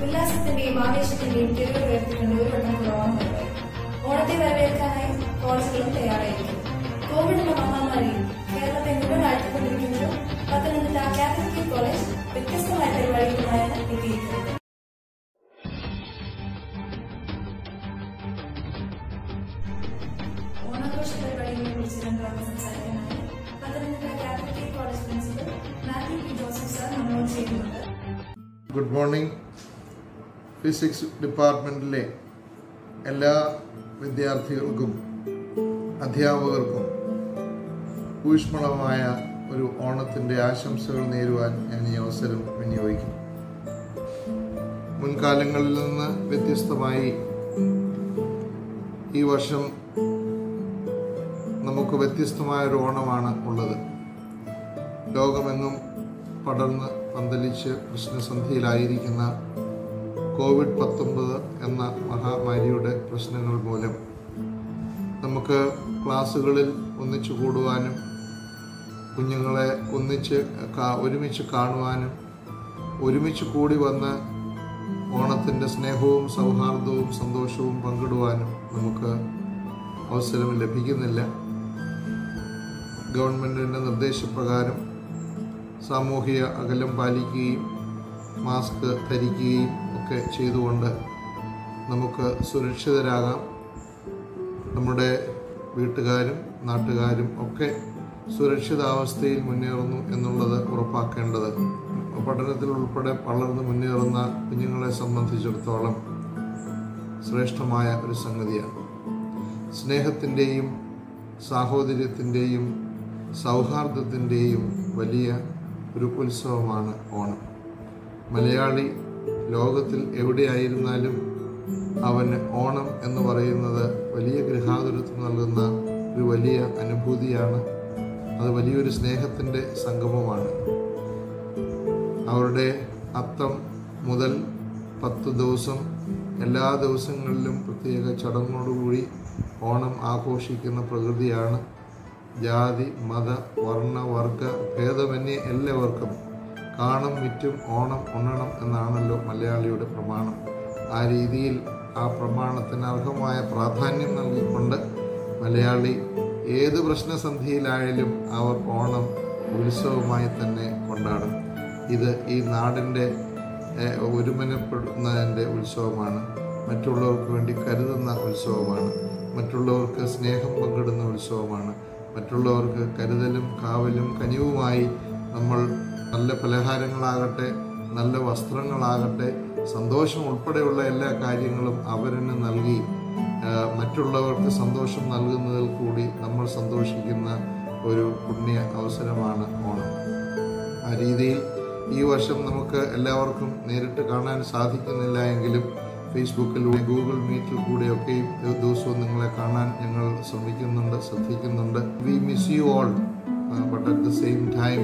ഉല്ലാസത്തിന്റെയും ആവേശത്തിന്റെയും തെരുവ് ഉയർത്തിക്കൊണ്ട് ഒരു വട്ടം കൂടെ ഓണം വരവായി ഓണത്തെ വരവേൽക്കാനായി കോളേജുകളും തയ്യാറായിരിക്കും കോവിഡ് എന്ന മഹാമാരിയിൽ കേരളത്തെ മുഴുവൻ ആഴ്ത്തിക്കൊണ്ടിരിക്കുന്നതും പത്തനംതിട്ട കാത്തലിക് കോളേജ് വ്യത്യസ്തമായ പരിപാടികളുമായാണ് എത്തിയിരിക്കുന്നത് ഓണാഘോഷ പരിപാടികളെ കുറിച്ച് രണ്ടാമത് സംസാരിക്കാനായി Pathanamthitta Catholic college principal Mathew P Joseph sir നമ്മളോട് ചെയ്യുന്നുണ്ട് ഗുഡ് മോർണിംഗ് ഫിസിക്സ് ഡിപ്പാർട്ട്മെൻറ്റിലെ എല്ലാ വിദ്യാർത്ഥികൾക്കും അധ്യാപകർക്കും ഊഷ്മളമായ ഒരു ഓണത്തിൻ്റെ ആശംസകൾ നേരുവാൻ ഞാൻ ഈ അവസരം വിനിയോഗിക്കും മുൻകാലങ്ങളിൽ നിന്ന് വ്യത്യസ്തമായി ഈ വർഷം നമുക്ക് വ്യത്യസ്തമായ ഒരു ഓണമാണ് ഉള്ളത് ലോകമെങ്ങും പടർന്ന് പന്തലിച്ച് പ്രശ്നസന്ധിയിലായിരിക്കുന്ന കോവിഡ് പത്തൊമ്പത് എന്ന മഹാമാരിയുടെ പ്രശ്നങ്ങൾ മൂലം നമുക്ക് ക്ലാസ്സുകളിൽ ഒന്നിച്ചു കൂടുവാനും കുഞ്ഞുങ്ങളെ ഒന്നിച്ച് കാ- ഒരുമിച്ച് കാണുവാനും ഒരുമിച്ച് കൂടി വന്ന് ഓണത്തിൻ്റെ സ്നേഹവും സൗഹാർദ്ദവും സന്തോഷവും പങ്കിടുവാനും നമുക്ക് അവസരം ലഭിക്കുന്നില്ല ഗവൺമെൻറ്റിൻ്റെ നിർദ്ദേശപ്രകാരം സാമൂഹിക അകലം പാലിക്കുകയും മാസ്ക് ധരിക്കുകയും ഒക്കെ ചെയ്തുകൊണ്ട് നമുക്ക് സുരക്ഷിതരാകാം നമ്മുടെ വീട്ടുകാരും നാട്ടുകാരും ഒക്കെ സുരക്ഷിതാവസ്ഥയിൽ മുന്നേറുന്നു എന്നുള്ളത് ഉറപ്പാക്കേണ്ടത് പഠനത്തിൽ ഉൾപ്പെടെ വളർന്ന് മുന്നേറുന്ന കുഞ്ഞുങ്ങളെ സംബന്ധിച്ചിടത്തോളം ശ്രേഷ്ഠമായ ഒരു സംഗതിയാണ് സ്നേഹത്തിൻ്റെയും സാഹോദര്യത്തിൻ്റെയും സൗഹാർദ്ദത്തിൻ്റെയും വലിയ ഒരു ഉത്സവമാണ് ഓണം മലയാളി ലോകത്തിൽ എവിടെയായിരുന്നാലും അവന് ഓണം എന്ന് പറയുന്നത് വലിയ ഗൃഹാതുരത്വം നൽകുന്ന ഒരു വലിയ അനുഭൂതിയാണ് അത് വലിയൊരു സ്നേഹത്തിൻ്റെ സംഗമമാണ് അവരുടെ അത്തം മുതൽ പത്ത് ദിവസം എല്ലാ ദിവസങ്ങളിലും പ്രത്യേക ചടങ്ങോടുകൂടി ഓണം ആഘോഷിക്കുന്ന പ്രകൃതിയാണ് ജാതി മത വർണ്ണ വർഗ ഭേദമന്യേ എല്ലാവർക്കും കാണും വിറ്റും ഓണം ഉണ്ണണം എന്നാണല്ലോ മലയാളിയുടെ പ്രമാണം ആ രീതിയിൽ ആ പ്രമാണത്തിന് അർഹമായ പ്രാധാന്യം നൽകിക്കൊണ്ട് മലയാളി ഏത് പ്രശ്നസന്ധിയിലായാലും അവർ ഓണം ഉത്സവമായി തന്നെ കൊണ്ടാടും ഇത് ഈ നാടിൻ്റെ ഏഹ്, ഒരുമനപ്പെടുന്നതിൻ്റെ ഉത്സവമാണ് മറ്റുള്ളവർക്ക് വേണ്ടി കരുതുന്ന ഉത്സവമാണ് മറ്റുള്ളവർക്ക് സ്നേഹം പങ്കിടുന്ന ഉത്സവമാണ് മറ്റുള്ളവർക്ക് കരുതലും കാവലും കനിവുമായി നമ്മൾ നല്ല പലഹാരങ്ങളാകട്ടെ നല്ല വസ്ത്രങ്ങളാകട്ടെ സന്തോഷം ഉൾപ്പെടെയുള്ള എല്ലാ കാര്യങ്ങളും അവരിന് നൽകി ആ, മറ്റുള്ളവർക്ക് സന്തോഷം നൽകുന്നതിൽ കൂടി നമ്മൾ സന്തോഷിക്കുന്ന ഒരു പുണ്യ അവസരമാണ് ഓണം ആ രീതിയിൽ ഈ വർഷം നമുക്ക് എല്ലാവർക്കും നേരിട്ട് കാണാൻ സാധിക്കുന്നില്ല എങ്കിലും ഫേസ്ബുക്കിലൂടെ ഗൂഗിൾ മീറ്റിൽ കൂടെയൊക്കെയും ഒരു ദിവസവും നിങ്ങളെ കാണാൻ ഞങ്ങൾ ശ്രമിക്കുന്നുണ്ട് ശ്രദ്ധിക്കുന്നുണ്ട് we miss you all but at the same time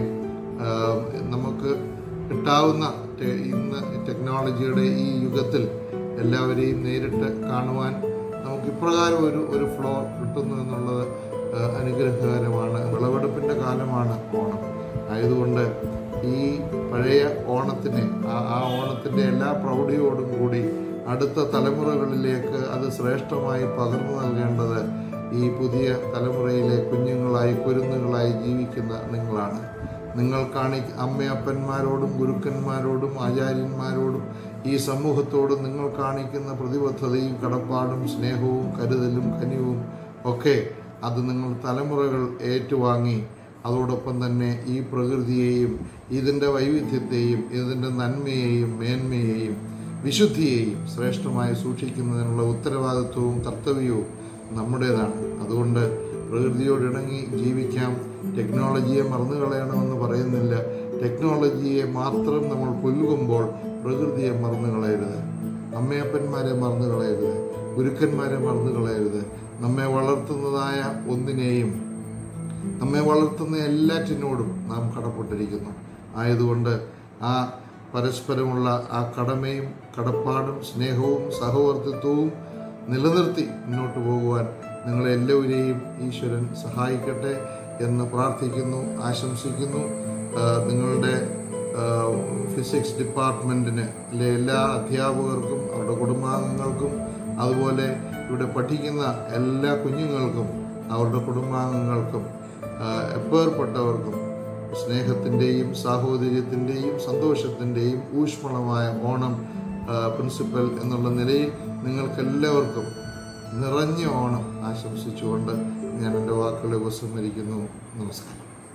നമുക്ക് കിട്ടാവുന്ന ടെ- ഇന്ന് ടെക്നോളജിയുടെ ഈ യുഗത്തിൽ എല്ലാവരെയും നേരിട്ട് കാണുവാൻ നമുക്ക് ഇപ്രകാരം ഒരു ഒരു ഫ്ലോ കിട്ടുന്നു എന്നുള്ളത് ആ, അനുഗ്രഹകരമാണ് വിളവെടുപ്പിൻ്റെ കാലമാണ് ഓണം ആയതുകൊണ്ട് ഈ പഴയ ഓണത്തിന് ആ ആ ഓണത്തിൻ്റെ എല്ലാ പ്രൗഢിയോടും കൂടി അടുത്ത തലമുറകളിലേക്ക് അത് ശ്രേഷ്ഠമായി പകർന്നു നൽകേണ്ടത് ഈ പുതിയ തലമുറയിലെ കുഞ്ഞുങ്ങളായി കുരുന്നുകളായി ജീവിക്കുന്ന നിങ്ങളാണ് നിങ്ങൾ കാണി അമ്മയപ്പന്മാരോടും ഗുരുക്കന്മാരോടും ആചാര്യന്മാരോടും ഈ സമൂഹത്തോടും നിങ്ങൾ കാണിക്കുന്ന പ്രതിബദ്ധതയും കടപ്പാടും സ്നേഹവും കരുതലും കനിവും ഒക്കെ അത് നിങ്ങൾ തലമുറകൾ ഏറ്റുവാങ്ങി അതോടൊപ്പം തന്നെ ഈ പ്രകൃതിയെയും ഇതിൻ്റെ വൈവിധ്യത്തെയും ഇതിൻ്റെ നന്മയെയും മേന്മയെയും വിശുദ്ധിയെയും ശ്രേഷ്ഠമായി സൂക്ഷിക്കുന്നതിനുള്ള ഉത്തരവാദിത്വവും കർത്തവ്യവും നമ്മുടേതാണ് അതുകൊണ്ട് പ്രകൃതിയോട് ഇണങ്ങി ജീവിക്കാം ടെക്നോളജിയെ മറന്നു കളയണമെന്ന് പറയുന്നില്ല ടെക്നോളജിയെ മാത്രം നമ്മൾ പുൽകുമ്പോൾ പ്രകൃതിയെ മറന്നു കളയരുത് അമ്മയപ്പന്മാരെ മറന്നു കളയരുത് ഗുരുക്കന്മാരെ മറന്നു കളയരുത് നമ്മെ വളർത്തുന്നതായ ഒന്നിനെയും നമ്മെ വളർത്തുന്ന എല്ലാറ്റിനോടും നാം കടപ്പെട്ടിരിക്കുന്നു ആയതുകൊണ്ട് ആ പരസ്പരമുള്ള ആ കടമയും കടപ്പാടും സ്നേഹവും സഹവർത്തിത്വവും നിലനിർത്തി മുന്നോട്ട് പോകുവാൻ നിങ്ങളെല്ലാവരെയും ഈശ്വരൻ സഹായിക്കട്ടെ എന്ന് പ്രാർത്ഥിക്കുന്നു ആശംസിക്കുന്നു ആ, നിങ്ങളുടെ ആ, ഫിസിക്സ് ഡിപ്പാർട്ട്മെൻറ്റിന് അല്ലെ എല്ലാ അധ്യാപകർക്കും അവരുടെ കുടുംബാംഗങ്ങൾക്കും അതുപോലെ ഇവിടെ പഠിക്കുന്ന എല്ലാ കുഞ്ഞുങ്ങൾക്കും അവരുടെ കുടുംബാംഗങ്ങൾക്കും ആ, എപ്പേർപ്പെട്ടവർക്കും സ്നേഹത്തിൻ്റെയും സാഹോദര്യത്തിൻ്റെയും സന്തോഷത്തിൻ്റെയും ഊഷ്മളമായ ഓണം ആ, പ്രിൻസിപ്പൽ എന്നുള്ള നിലയിൽ നിങ്ങൾക്കെല്ലാവർക്കും നിറഞ്ഞ ഓണം ആശംസിച്ചുകൊണ്ട് ഞാൻ എൻ്റെ വാക്കുകളെ ഉപസംഹരിക്കുന്നു നമസ്കാരം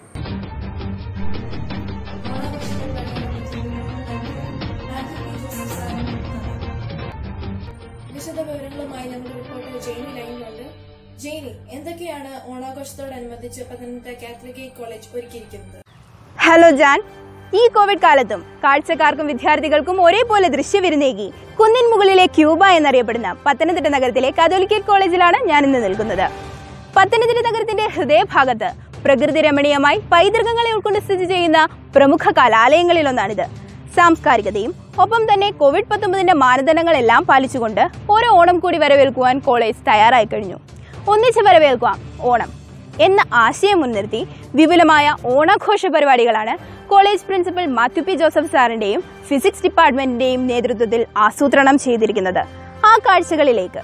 വിശദ വിവരങ്ങളുമായി നമ്മുടെ റിപ്പോർട്ടർ ജെയിനി ലൈനിലുണ്ട് ജെയിനി എന്തൊക്കെയാണ് ഓണാഘോഷത്തോടനുബന്ധിച്ച് പത്തനംതിട്ട കാത്തലിക് കോളേജ് ഒരുക്കിയിരിക്കുന്നത് ഹലോ ജാൻ ഈ കോവിഡ് കാലത്തും കാഴ്ചക്കാർക്കും വിദ്യാർത്ഥികൾക്കും ഒരേപോലെ ദൃശ്യവിരുന്നേകി കുന്നിൻ മുകളിലെ ക്യൂബ എന്നറിയപ്പെടുന്ന പത്തനംതിട്ട നഗരത്തിലെ കാതോലിക്കേറ്റ് കോളേജിലാണ് ഞാൻ ഇന്ന് നിൽക്കുന്നത് പത്തനംതിട്ട നഗരത്തിന്റെ ഹൃദയഭാഗത്ത് പ്രകൃതി രമണീയമായി പൈതൃകങ്ങളെ ഉൾക്കൊണ്ട് സ്ഥിതി ചെയ്യുന്ന പ്രമുഖ കലാലയങ്ങളിലൊന്നാണിത് സാംസ്കാരികതയും ഒപ്പം തന്നെ കോവിഡ് പത്തൊമ്പതിന്റെ മാനദണ്ഡങ്ങളെല്ലാം പാലിച്ചുകൊണ്ട് ഓരോ ഓണം കൂടി വരവേൽക്കുവാൻ കോളേജ് തയ്യാറായി കഴിഞ്ഞു ഒന്നിച്ച് വരവേൽക്കാം ഓണം എന്ന ആശയം മുൻനിർത്തി വിപുലമായ ഓണാഘോഷ പരിപാടികളാണ് college principal Mathew P Joseph സാറിന്റെയും ഫിസിക്സ് ഡിപ്പാർട്ട്മെന്റിന്റെയും നേതൃത്വത്തിൽ ആസൂത്രണം ചെയ്തിരിക്കുന്നത് ആ കാഴ്ചകളിലേക്ക്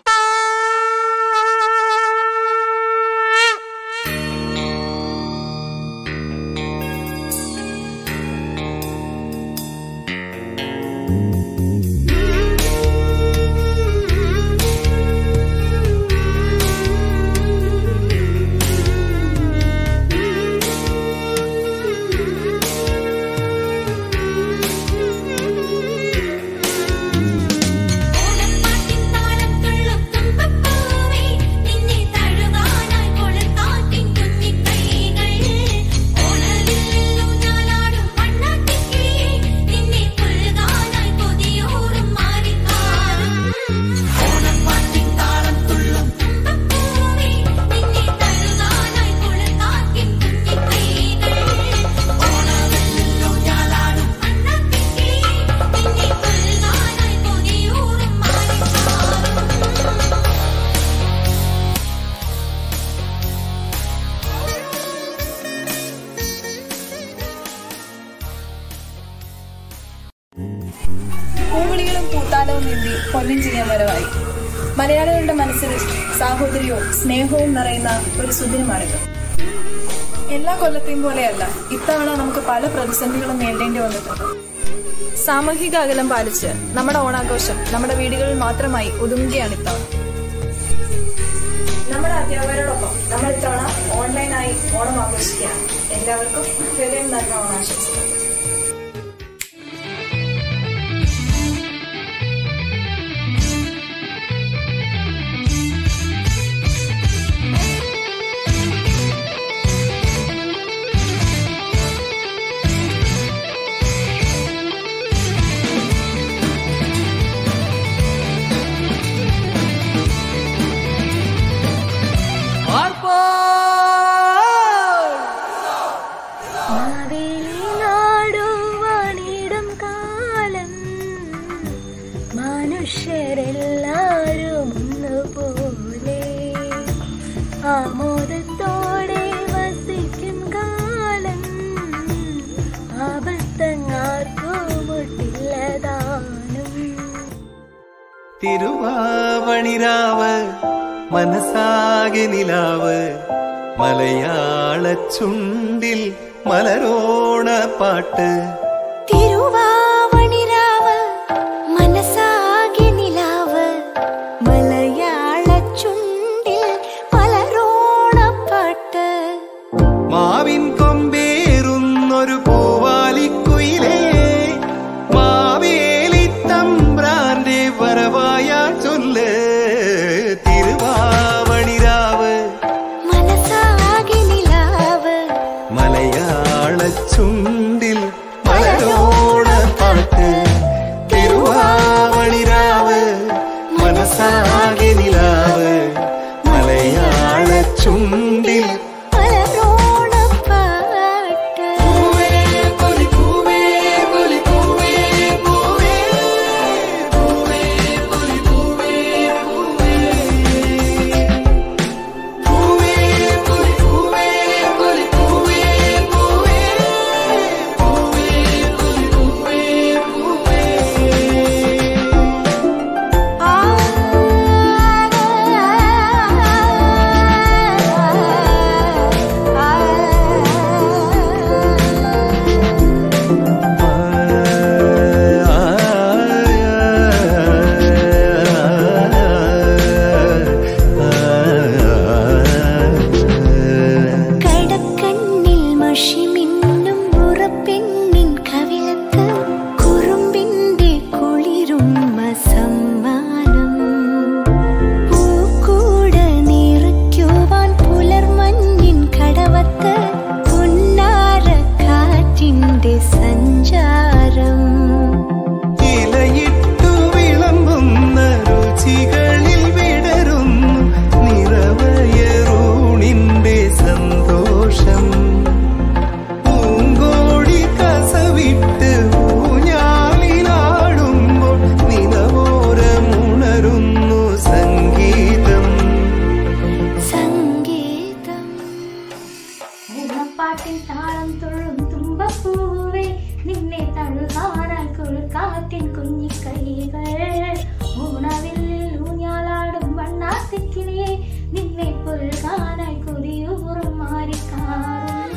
ഓണപ്പാട്ടിൻ താളം തുള്ളും തുമ്പപ്പൂവേ നിന്നെ തഴുകാനായി കൊളുത്താട്ടിൻ കുഞ്ഞിക്കൈകൾ ഓണവില്ലിലും ഞാലാടും വണ്ണാത്തിക്കിളിയേ നിന്നെ പുൽകാനായി കൊതിയൂറും മാറിക്കാറും ഓണപ്പാട്ടിൻ താളം തുള്ളും തുമ്പപ്പൂവേ നിന്നെ തഴുകാനായി കൊളുത്താട്ടിൻ കുഞ്ഞിക്കൈകൾ ഓണവില്ലിലും ഞാലാടും വണ്ണാത്തിക്കിളിയേ നിന്നെ പുൽകാനായി കൊതിയൂറും മാറിക്കാറും പൂവിളികളും പൂത്താലവും നീന്തി പൊന്നിൻ ചെയ്യാൻ വരവായി മലയാളികളുടെ മനസ്സിൽ സാഹോദര്യവും സ്നേഹവും നിറയുന്ന ഒരു സുദിനമാണിത് എല്ലാ കൊല്ലത്തെയും പോലെയല്ല ഇത്തവണ നമുക്ക് പല പ്രതിസന്ധികളും നേരിടേണ്ടി വന്നിട്ടുണ്ട് സാമൂഹിക അകലം പാലിച്ച് നമ്മുടെ ഓണാഘോഷം നമ്മുടെ വീടുകളിൽ മാത്രമായി ഒതുങ്ങുകയാണ് ഇത്തവണ നമ്മുടെ അധ്യാപകരോടൊപ്പം നമ്മൾ ഇത്തവണ ഓൺലൈനായി ഓണം ആഘോഷിക്കുകയാണ് എല്ലാവർക്കും ഹൃദയം നിറഞ്ഞ ഓണാശംസകൾ നാടുവാണിടം കാലം മനുഷ്യരെല്ലാരും ഒന്നുപോലെ ആമോദത്തോടെ വസിക്കും കാലം ആപത്തങ്ങാർക്കും മുട്ടില്ലതാനും തിരുവാവണിരാവ് മനസ്സാകെ നിലാവ് മലയാള ചുണ്ടിൽ മലരോണ പാട്ട് തിരുവാവണിരാവ് മനസ്സാകെ നിലാവ് മലയാള ചുണ്ടിൽ മലരോണപ്പാട്ട് മാവിൻ കൊമ്പേറുന്നൊരു പൂവാലിക്കുയിലേ മാവേലി തമ്പ്രാന്റെ വരവായ ചൊല്ല് തിരുവാവണിരാവ് മനസ്സാകെ നിലാവ് മലയാള ചുണ്ടിൽ മലരോണ മഷിമിന്നും ഉറപ്പെണ്ണിൻ കവിളത്ത് കുറുമ്പിന്റെ കുളിരും സമ്മാനം പൂക്കൂട നിറയ്ക്കുവാൻ പുലർമഞ്ഞിൻ കടവത്ത് പുന്നാര കാറ്റിന്റെ സഞ്ചാരം ഇലയിട്ടു വിളമ്പുന്ന രുചികളിൽ വിടരുന്നു നിറവയറൂണിന്റെ സന്തോഷം പൂങ്കോടി കസവിട്ട് ഊഞ്ഞാലിലാടുമ്പോൾ നിലവോരമുണരുന്നു സംഗീതം സംഗീതം ഓണപ്പാട്ടിൻ താളം തുള്ളും തുമ്പപ്പൂവേ നിന്നെ തഴുകാനായി കുളിർക്കാറ്റിൻ കുഞ്ഞിക്കൈകൾ ഓണവില്ലിൽ ഊഞ്ഞാലാടും വണ്ണാത്തിക്കിളിയെ നിന്നെ പുൽകാനായി കൊതിയൂറും മാറിക്കാറും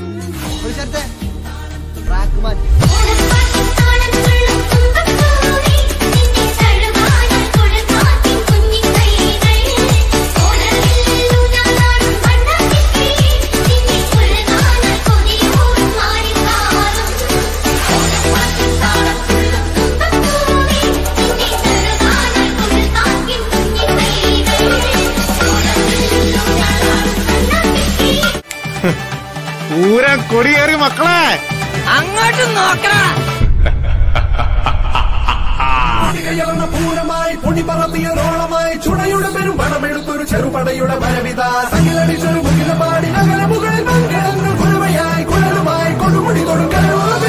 ഓണപ്പാട്ടിൻ താളം തുള്ളും തുമ്പപ്പൂവേ നിന്നെ തഴുകാനായി കുളിർക്കാറ്റിൻ കുഞ്ഞിക്കൈകൾ ഓണവില്ലിൽ ഊഞ്ഞാലാടും വണ്ണാത്തിക്കിളിയെ നിന്നെ പുൽകാനായി കൊതിയൂറും മാറിക്കാറും ഓണപ്പാട്ടിൻ താളം തുള്ളും തുമ്പപ്പൂവേ നിന്നെ തഴുകാനായി കുളിർക്കാറ്റിൻ കുഞ്ഞിക്കൈകൾ ഓണവില്ലിൽ ഊഞ്ഞാലാടും വണ്ണാത്തിക്കിളിയെ പൂരം കൊടിയേറി മക്കളെ കയറുന്ന പൂരമായി പൊടി പറത്തിയ റോളമായി ചുടയുടെ പെരും പണമെടുത്തൊരു ചെറുപടയുടെ വരവിത സകിലടിച്ചൊരു മുകില പാടി നഗര മുകളിൽ മംഗളങ്ങൾ കുഴമയായി കുഴലുമായി കൊടുമുടി കൊടുക്കൽ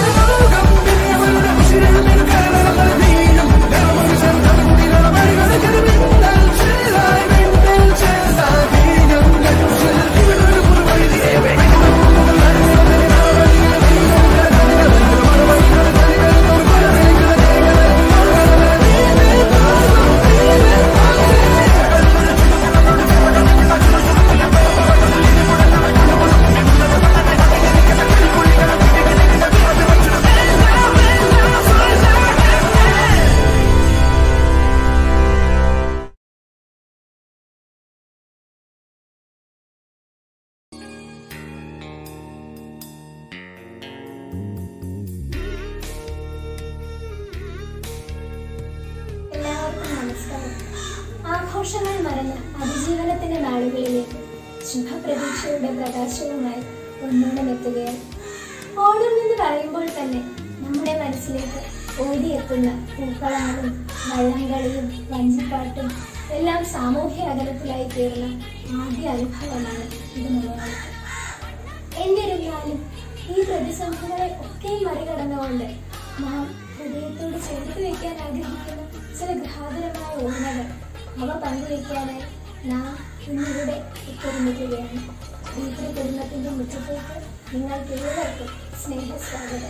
എല്ലാവർക്കും നമസ്കാരം ആഘോഷങ്ങൾ മറന്ന് അതിജീവനത്തിന്റെ നാളുകളിലേക്ക് ശുഭപ്രതീക്ഷയുടെ പ്രകാശവുമായി ഒന്നോണം എത്തുകയാണ് ഓണം എന്ന് പറയുമ്പോൾ തന്നെ നമ്മുടെ മനസ്സിലേക്ക് ഓടിയെത്തുന്ന പൂക്കളങ്ങളും വള്ളംകളിയും വഞ്ചിപ്പാട്ടും എല്ലാം സാമൂഹ്യ അകലത്തിലായി തീർന്ന ആദ്യ അനുഭവമാണ് ഇത് മലയാളം എന്നിരുന്നാലും ഈ പ്രതിസന്ധികളെ ഒക്കെ മറികടന്നുകൊണ്ട് നാം ഹൃദയത്തോട് ചേർത്ത് വെക്കാൻ ആഗ്രഹിക്കുന്ന ചില ഗാതരമായ ഓർമ്മകൾ അവ പങ്കുവെക്കാനായി നാം ഇന്നിവിടെ ഒത്തൊരുമിക്കുകയാണ് വീട്ടിൽ കുടുംബത്തിന്റെ മുറ്റത്തേക്ക് നിങ്ങൾക്ക് ഏവർക്കും സ്നേഹസ്വാഗതം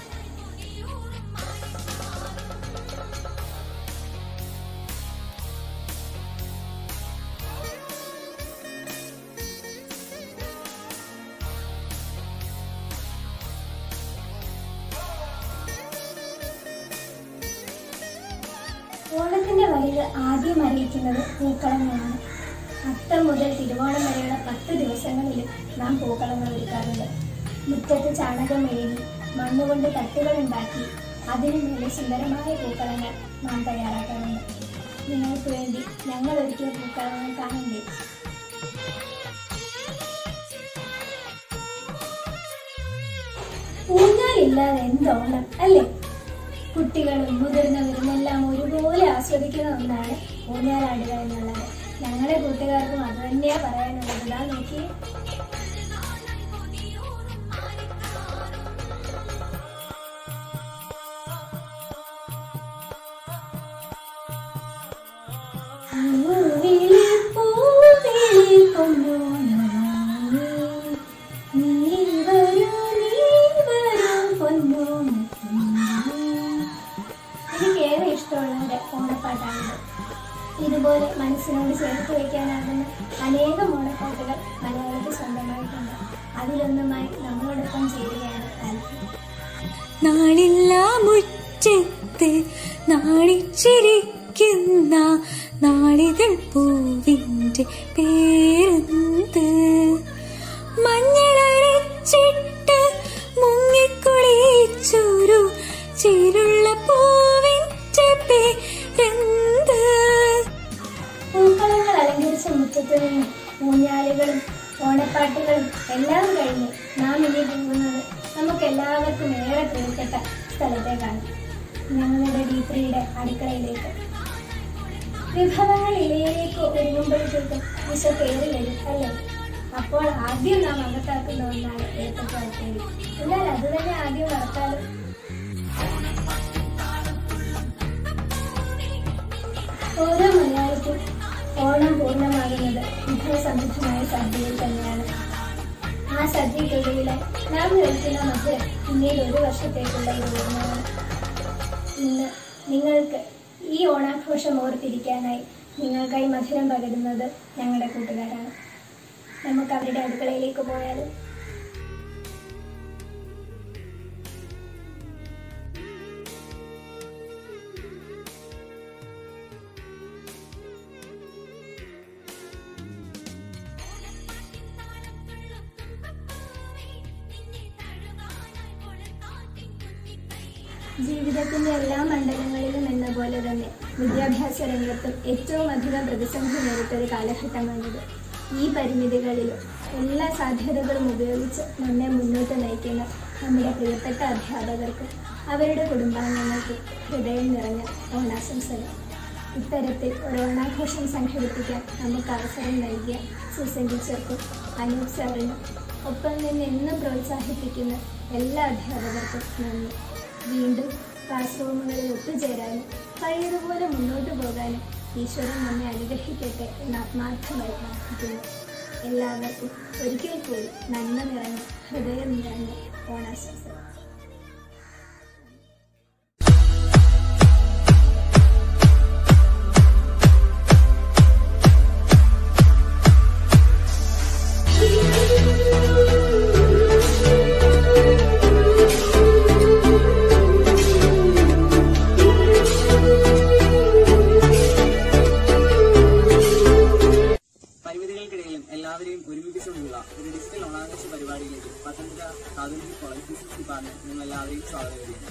ഓണത്തിന്റെ വരവ് ആദ്യം അറിയിക്കുന്നത് പൂക്കളങ്ങളാണ് അത്തം മുതൽ തിരുവോണം വരെയുള്ള പത്ത് ദിവസങ്ങളിൽ നാം പൂക്കളങ്ങൾ ഒരുക്കാറുണ്ട് മുറ്റത്ത് ചാണകം മെഴുകി മണ്ണുകൊണ്ട് തട്ടുകൾ ഉണ്ടാക്കി അതിനു മേലെ സുന്ദരമായ പൂക്കളങ്ങൾ നാം തയ്യാറാക്കാറുണ്ട് നിങ്ങൾക്ക് വേണ്ടി ഞങ്ങൾ ഒരുക്കിയ പൂക്കളങ്ങൾ കാണണ്ടേ ഊഞ്ഞാലില്ലാതെ എന്തോണം അല്ലേ കുട്ടികളും മുതിർന്നവരും എല്ലാം ഒരുപോലെ ആസ്വദിക്കുന്ന ഒന്നാണ് ഊഞ്ഞാലാടുക എന്നുള്ളത് ഞങ്ങളുടെ കൂട്ടുകാർക്കും അത് തന്നെയാ പറയാനുള്ളത് ഇതാ നോക്കി പൂവിളി പൂവിളി പൊന്നോണമായി നീ വരൂ നീ വരൂ പൊന്നോണത്തുമ്പി. എനിക്ക് ഏറെ ഇഷ്ടമുള്ള ഒരു ഓണപ്പാട്ടാണിത് ഇതുപോലെ മനസ്സിനോട് ചേർത്ത് വയ്ക്കാനാകുന്ന അനേകം ഓണപ്പാട്ടുകൾ മലയാളത്തിൽ സ്വന്തമായിട്ടുണ്ട് അതിലൊന്നുമായി നമ്മളോടൊപ്പം ചേരുകയാണ് ആൽഫി നാളില്ല മുറ്റത്ത് നാണിച്ചിരിക്കുന്ന നാളിതൾ പൂവിൻ്റെ പേരെന്ത് മഞ്ഞളരച്ചിട്ട് ചീരുള്ള പൂവിൻ്റെ പേരെന്ത് പൂക്കളങ്ങൾ അലങ്കരിച്ച മുറ്റത്ത് നിന്ന് ഊഞ്ഞാലുകളും ഓണപ്പാട്ടുകളും എല്ലാം കഴിഞ്ഞ് നാം ഇനി പോകുന്നത് നമുക്ക് എല്ലാവർക്കും ഏറെ പ്രിയപ്പെട്ട സ്ഥലത്തേക്കാണ് ഞങ്ങളുടെ ഡി ത്രീയുടെ അടുക്കളയിലേക്ക് വിഭവങ്ങൾ ഇലയിലേക്ക് ഒരുങ്ങുമ്പോഴത്തേക്കും വിശപ്പേറി വരും അല്ലേ അപ്പോൾ ആദ്യം നാം അകത്താക്കുന്ന ഒന്നാണ് ഏത്തക്കാലത്തേരി എന്നാൽ അത് തന്നെ ആദ്യം വറുത്താലും ഓരോ മലയാളിക്കും ഓണം പൂർണ്ണമാകുന്നത് വിഭവസമൃദ്ധമായ സദ്യയിൽ തന്നെയാണ് ആ സദ്യയ്ക്കൊടുവിലെ നാം കഴിക്കുന്ന മധുരം പിന്നീട് ഒരു വർഷത്തേക്കുള്ള ഒരു ഓർമ്മയാണ് ഇന്ന് നിങ്ങൾക്ക് ഈ ഓണാഘോഷം ഓർത്തിരിക്കാനായി നിങ്ങൾക്കായി മധുരം പകരുന്നത് ഞങ്ങളുടെ കൂട്ടുകാരാണ് നമുക്ക് അവരുടെ അടുക്കളയിലേക്ക് പോയാലും ജീവിതത്തിന്റെ എല്ലാ മണ്ഡലങ്ങളിലും എന്ന പോലെ തന്നെ വിദ്യാഭ്യാസ രംഗത്തും ഏറ്റവും അധികം പ്രതിസന്ധി നേരിട്ടൊരു കാലഘട്ടമാണിത് ഈ പരിമിതികളിലും എല്ലാ സാധ്യതകളും ഉപയോഗിച്ച് നമ്മെ മുന്നോട്ട് നയിക്കുന്ന നമ്മുടെ പ്രിയപ്പെട്ട അധ്യാപകർക്കും അവരുടെ കുടുംബാംഗങ്ങൾക്കും ഹൃദയം നിറഞ്ഞ ഓണാശംസകൾ ഇത്തരത്തിൽ ഒരു ഓണാഘോഷം സംഘടിപ്പിക്കാൻ നമുക്ക് അവസരം നൽകിയ സുസൻ ടീച്ചർക്കും അനൂപ് സാറിനും ഒപ്പം നിന്ന് എന്നും പ്രോത്സാഹിപ്പിക്കുന്ന എല്ലാ അധ്യാപകർക്കും നന്ദി വീണ്ടും ക്ലാസ് റൂമുകളിൽ ഒത്തുചേരാനും പഴയതുപോലെ മുന്നോട്ട് പോകാനും ഈശ്വരൻ നമ്മെ അനുഗ്രഹിക്കട്ടെ എന്ന് ആത്മാർത്ഥമായി പ്രാർത്ഥിക്കുന്നു എല്ലാവർക്കും ഒരിക്കൽ കൂടി നന്മ നിറഞ്ഞ ഹൃദയം നിറഞ്ഞ ഓണാശംസകൾ പരിമിതികൾക്കിടയിലും എല്ലാവരെയും ഒരുമിപ്പിച്ചുകൊണ്ടുള്ള ഒരു ഡിജിറ്റൽ ഓണാഘോഷ പരിപാടിയിലേക്ക് Pathanamthitta Catholic college physics department നിങ്ങൾ എല്ലാവരെയും സ്വാഗതം ചെയ്യുന്നു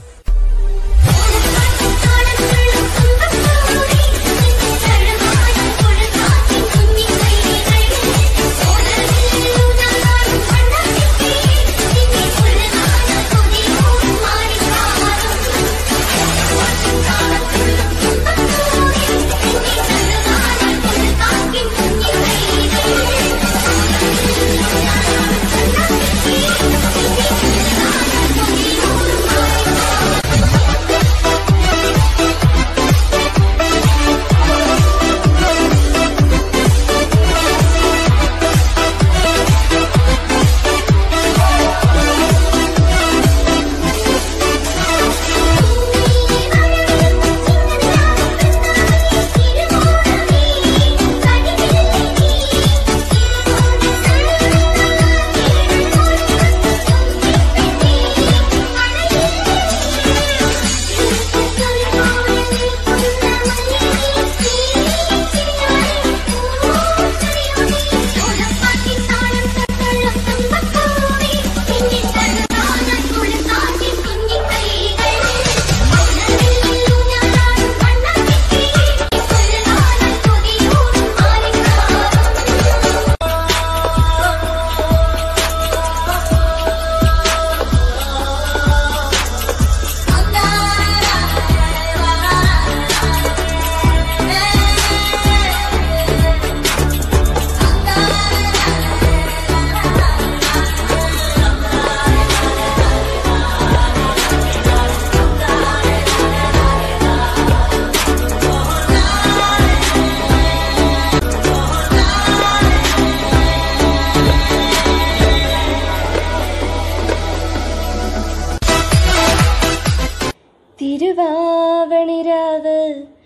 തിരുവാവണിരാവ്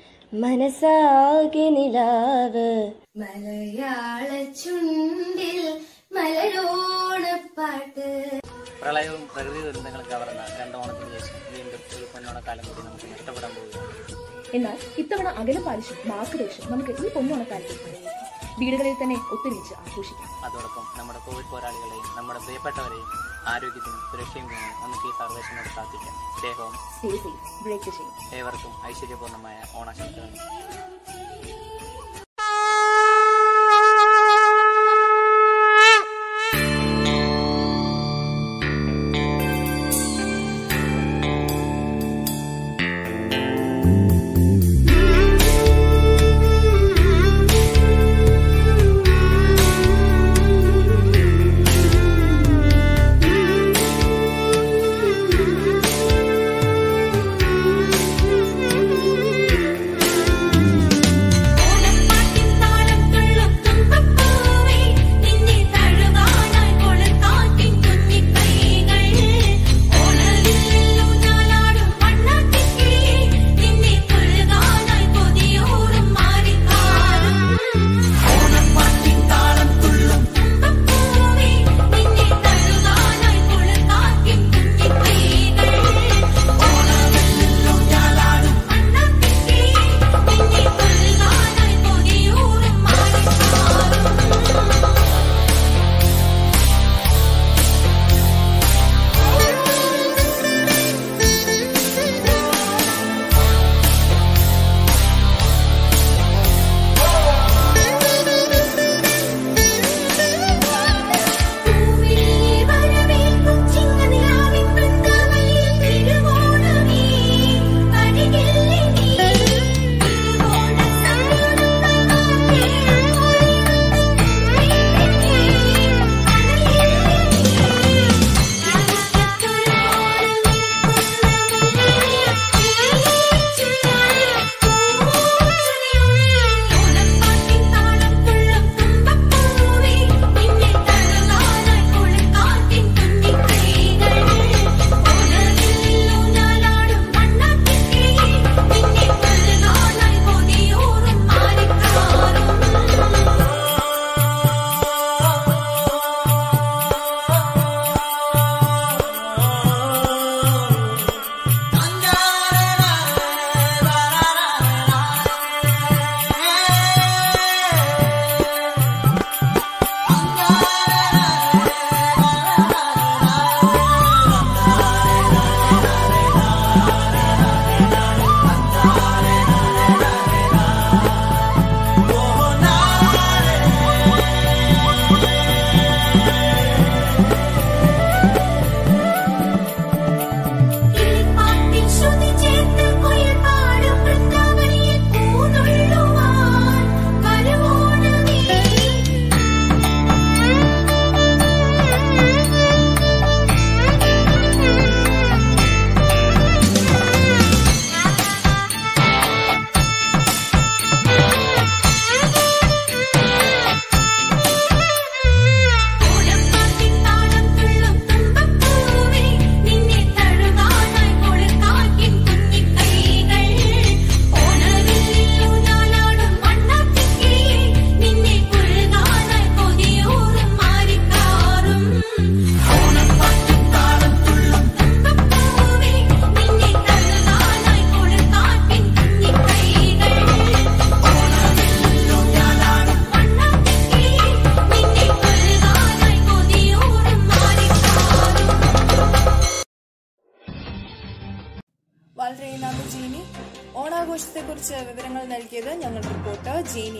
മനസ്സാകെ നിലാവ് മലയാള ചുണ്ടിൽ മലരോണപ്പാട്ട് പ്രളയവും പ്രകൃതി ദുരന്തങ്ങളും കവർന്ന രണ്ടോണത്തിന് ശേഷം വീണ്ടും ഒരു പൊന്നോണക്കാലം കൂടി നമുക്ക് നഷ്ടപ്പെടാൻ പോവുകയാണ് എന്നാൽ ഇത്തവണ അകലം പാലിച്ചും മാസ്ക് ധരിച്ചും നമുക്ക് ഈ പൊന്നോണക്കാലത്ത് വീടുകളിൽ തന്നെ ഒത്തൊരുമിച്ച് ആഘോഷിക്കാം അതോടൊപ്പം നമ്മുടെ കോവിഡ് പോരാളികളെയും നമ്മുടെ പ്രിയപ്പെട്ടവരെയും ആരോഗ്യത്തിനും സുരക്ഷയും വേണ്ടി നമുക്ക് ഈ സർവേഷനോട് പ്രാർത്ഥിക്കാം സ്നേഹവും സ്റ്റേ സേഫ് ബ്രേക്ക് ചെയ്യും ഏവർക്കും ഐശ്വര്യപൂർണ്ണമായ ഓണാശംസകൾ വളരെ നന്ദി ജീനി ഓണാഘോഷത്തെക്കുറിച്ച് വിവരങ്ങൾ നൽകിയത് ഞങ്ങളുടെ റിപ്പോർട്ടർ ജീനിയാണ്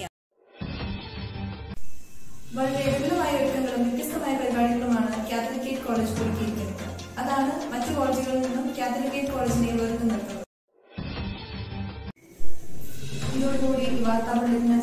വളരെ വിപുലമായ ഒരുക്കങ്ങളും വ്യത്യസ്തമായ പരിപാടികളുമാണ് കാത്തലിക്കേറ്റ് കോളേജ് ഒരുക്കിയിരിക്കുന്നത് അതാണ് മറ്റു കോളേജുകളിൽ നിന്നും കാത്തലിക്കേറ്റ് കോളേജിനെ വേർത്ത് നിർത്തുന്നത് ഇതോടുകൂടി ഈ വാർത്താ ബുള്ളറ്റിന്